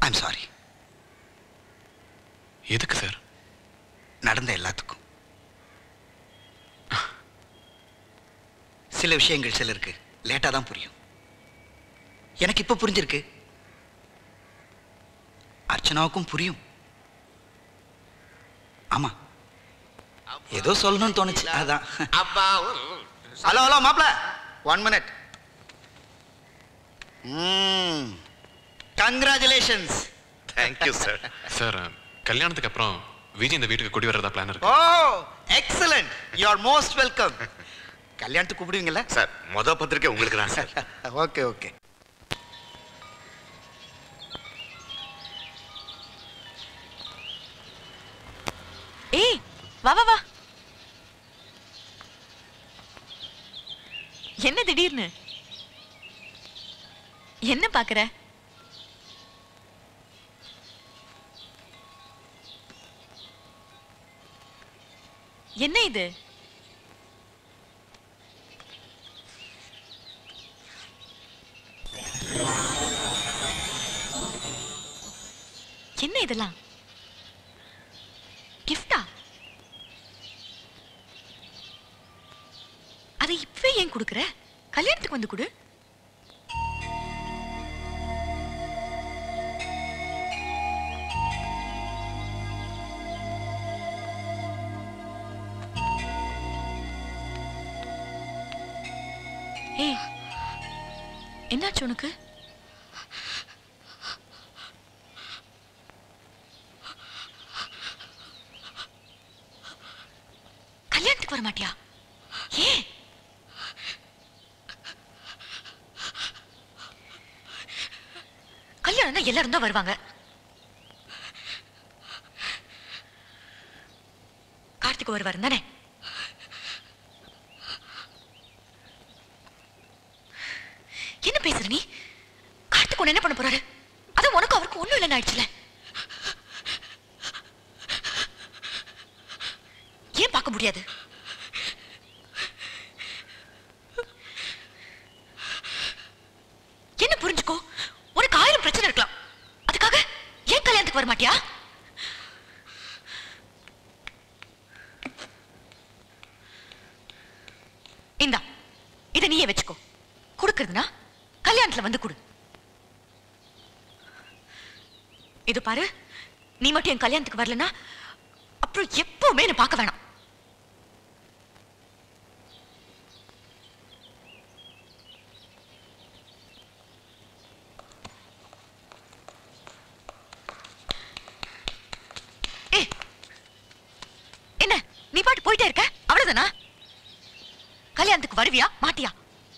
I'm sorry எதுக்கு sir நடந்த எல்லாத்துக்கும் சில விஷயங்கள் சிலருக்கு லேட்டாக தான் புரியும் எனக்கு இப்போ புரிஞ்சிருக்கு அர்ச்சனாவுக்கும் புரியும் ஆமா ஏதோ சொல்லணும்னு தோணுச்சு அதான் ஹலோ ஹலோ மாப்ள one minute hmm congratulations thank you sir sir கல்யாணத்துக்கு அப்புறம் விஜய் இந்த வீட்டுக்கு குடி வர்றதா பிளான் இருக்கு oh excellent you are most welcome கல்யாணத்துக்கு கூப்பிடுவீங்கல்ல சார் மொத பத்திரிக்கை உங்களுக்கு தான் சார் ஓகே ஓகே ஏய் வா வா வா என்ன திடீர்னு என்ன பாக்குற என்ன இது என்ன இதெல்லாம் கிஃப்டா அதை இப்பவே ஏன் கொடுக்குற கல்யாணத்துக்கு வந்து கொடு ஏய் என்னாச்சு உனக்கு கல்யாணத்துக்கு வர மாட்டியா ஏன் கல்யாணம்னா எல்லாரும் தான் வருவாங்க கார்த்திக் வருவாரு தானே என்ன பேசுற நீ கார்த்திக் உன்னை என்ன பண்ண போறாரு அது உனக்கு அவருக்கு ஒண்ணும் இல்லைன்னு ஆயிடுச்சுல ஏன் பார்க்க முடியாது என்ன புரிஞ்சுக்கோ உனக்கு ஆயிரம் பிரச்சனை இருக்கலாம் அதுக்காக ஏன் கல்யாணத்துக்கு வர மாட்டியா இந்தா இதை நீயே வச்சுக்கோ கொடுக்கறதுனா கல்யாணத்துல வந்து கொடு இது பாரு நீ மட்டும் என் கல்யாணத்துக்கு வரலனா அப்புறம் எப்பவுமே என்ன பார்க்க வேணாம் ஏய், என்ன நீ பாட்டு போயிட்டே இருக்க அவ்வளவுதானா கல்யாணத்துக்கு வருவியா மாட்டியா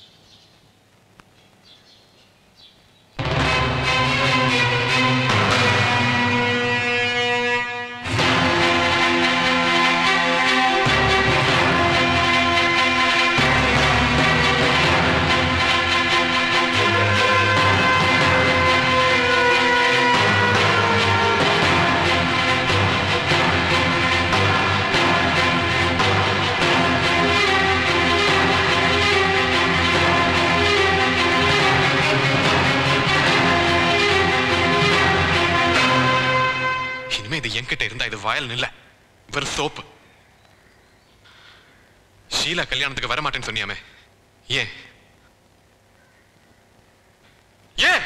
இனிமே இது என்கிட்ட இருந்தா இது வாயல் நில்ல வெறும் சோப்பு ஷீலா கல்யாணத்துக்கு வர மாட்டேன்னு சொன்னியாமே ஏன் ஏன்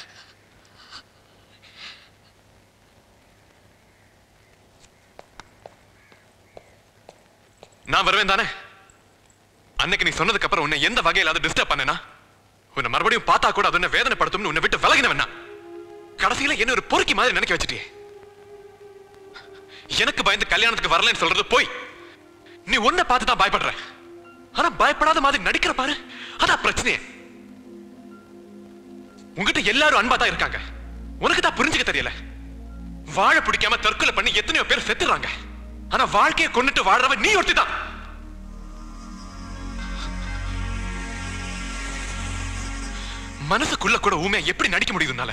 நான் வருவேன் தானே அன்னைக்கு நீ சொன்னதுக்கு அப்புறம் உன்னை எந்த வகையிலாவது டிஸ்டர்ப் பண்ணனா உன்னை மறுபடியும் பார்த்தா கூட அது உன்னை வேதனைப்படுத்தும்னு உன்னை விட்டு விலகினவனா கடைசியில என்ன ஒரு பொறுக்கி மாதிரி நினைக்க வச்சுட்டியே எனக்கு பயந்து கல்யாணத்துக்கு வரலன்னு சொல்றது போய் நீ உன்னை பார்த்து தான் பயப்படுற ஆனா பயப்படாத மாதிரி நடிக்கிற பாரு அதான் பிரச்சனையே உங்ககிட்ட எல்லாரும் அன்பா தான் இருக்காங்க உனக்கு தான் புரிஞ்சுக்க தெரியல வாழ பிடிக்காம தற்கொலை பண்ணி எத்தனையோ பேர் செத்துறாங்க ஆனா வாழ்க்கையை கொண்டுட்டு வாழ்றவ நீ ஒருத்தி தான் மனசுக்குள்ள கூட ஊமையா எப்படி நடிக்க முடியுதுனால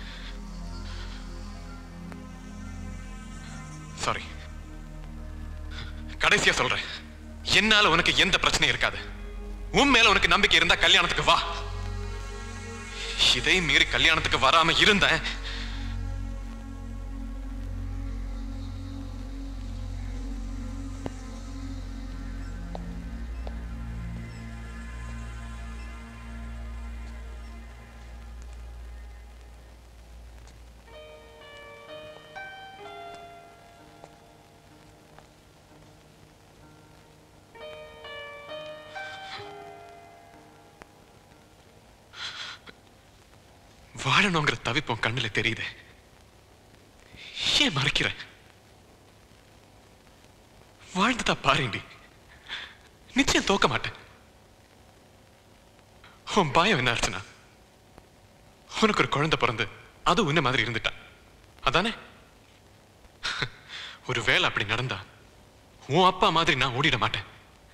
சாரி கடைசியா சொல்றேன் என்னால உனக்கு எந்த பிரச்சனையும் இருக்காது உன் மேல உனக்கு நம்பிக்கை இருந்தா கல்யாணத்துக்கு வா இதை மீறி கல்யாணத்துக்கு வராம இருந்தேன் வாழணுங்கிற தவிப்போம் கண்ணுல தெரியுது ஏன் மறைக்கிற வாழ்ந்துதா பாருண்டி நிச்சயம் தோக்க மாட்டேன் உன் பயம் என்ன அர்ச்சனா உனக்கு ஒரு குழந்தை பிறந்து அது உன்ன மாதிரி இருந்துட்டா அதானே ஒரு வேலை அப்படி நடந்தா உன் அப்பா மாதிரி நான் ஓடிட மாட்டேன்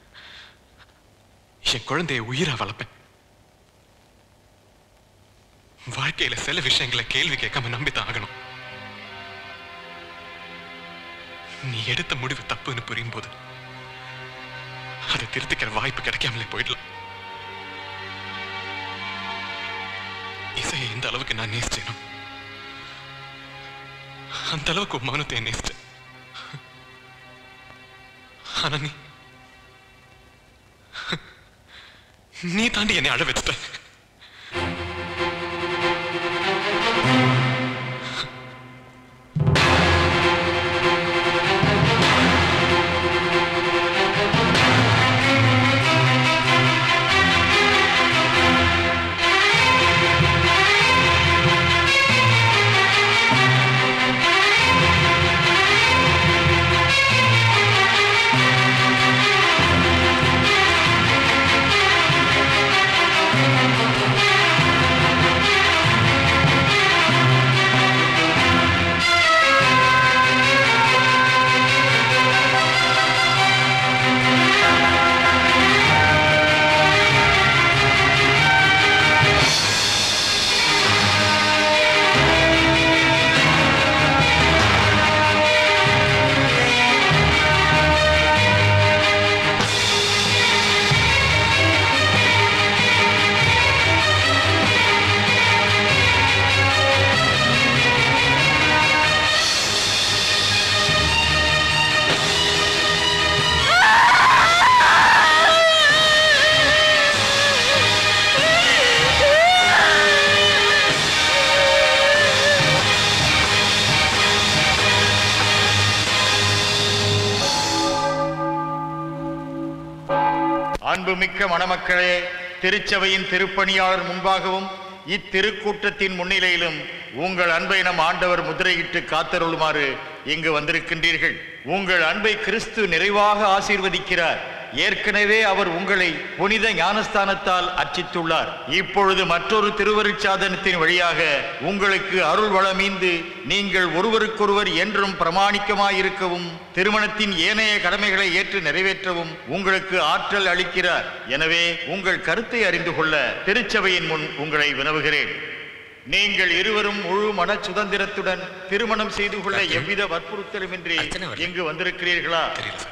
என் குழந்தைய உயிரா வளர்ப்பேன் வாழ்க்கையில சில விஷயங்களை கேள்வி கேட்காம நம்பித்தான் ஆகணும் நீ எடுத்த முடிவு தப்புன்னு புரியும் போது அதை திருத்திக்கிற வாய்ப்பு கிடைக்காமலே போயிடலாம் இசையை எந்த அளவுக்கு நான் நேசிச்சேனோ அந்த அளவுக்கு உன் மௌனத்தை நேசிச்சேன் ஆனா நீ நீ தாண்டி என்னை அழ வச்சுட்ட அன்புமிக்க மணமக்களே திருச்சபையின் திருப்பணியாளர் முன்பாகவும் இத்திருக்கூட்டத்தின் முன்னிலையிலும் உங்கள் அன்பை நம் ஆண்டவர் முத்திரையிட்டு காத்தருளுமாறு இங்கு வந்திருக்கின்றீர்கள் உங்கள் அன்பை கிறிஸ்து நிறைவாக ஆசீர்வதிக்கிறார் ஏற்கனவே அவர் உங்களை புனித ஞானஸ்தானத்தால் அர்ச்சித்துள்ளார் இப்பொழுது மற்றொரு திருவருட்சாதனத்தின் வழியாக உங்களுக்கு அருள் வளமீந்து நீங்கள் ஒருவருக்கொருவர் என்றும் பிரமாணிக்கமாயிருக்கவும் திருமணத்தின் ஏனைய கடமைகளை ஏற்று நிறைவேற்றவும் உங்களுக்கு ஆற்றல் அளிக்கிறார் எனவே உங்கள் கருத்தை அறிந்து கொள்ள திருச்சபையின் முன் உங்களை வினவுகிறேன் நீங்கள் இருவரும் முழு மன சுதந்திரத்துடன் திருமணம் செய்து கொள்ள எவ்வித வற்புறுத்தலுமின்றி இங்கு வந்திருக்கிறீர்களா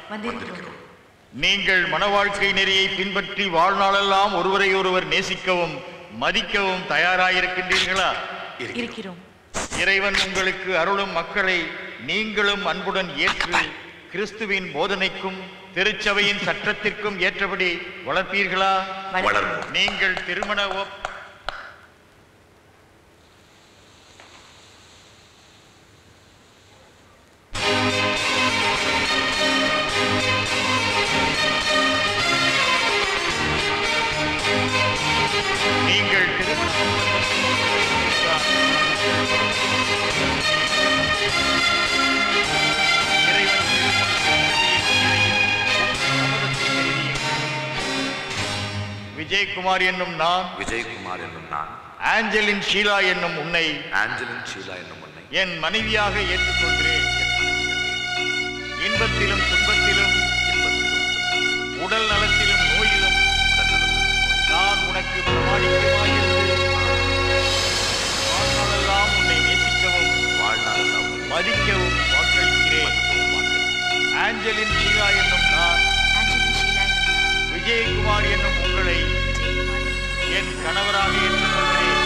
நீங்கள் மன வாழ்க்கை நெறியை பின்பற்றி வாழ்நாளெல்லாம் ஒருவரை ஒருவர் நேசிக்கவும் மதிக்கவும் தயாராயிருக்கின்றீர்களா இருக்கிறோம் இறைவன் உங்களுக்கு அருளும் மக்களை நீங்களும் அன்புடன் ஏற்று கிறிஸ்துவின் போதனைக்கும் திருச்சபையின் சட்டத்திற்கும் ஏற்றபடி வளர்ப்பீர்களா வளர்ப்போம். நீங்கள் திருமண ஒப்- நீங்கள் திருமணம் இறைவன் விஜயகுமார் என்னும் நான் விஜயகுமார் என்னும் நான் ஆஞ்சலின் ஷீலா என்னும் உன்னை ஆஞ்சலின் ஷீலா என்னும் உன்னை என் மனைவியாக ஏற்றுக்கொள்கிறேன் இன்பத்திலும் துன்பத்திலும் உடல் நலத்திலும் நோயிலும் நான் உனக்கு பிரமாணிக்கமாயிருந்து வாழ்நாளெல்லாம் உன்னை நேசிக்கவும் வாழ்நாளெல்லாம் உன்னை மதிக்கவும் வாக்களிக்கிறேன் ஆஞ்சலின் ஷீலா என்னும் நான் ஆஞ்சலின் ஷீலா என்னும் விஜயகுமார் என்னும் உங்களை விஜயகுமார் என் கணவராக ஏற்றுக்கொள்கிறேன்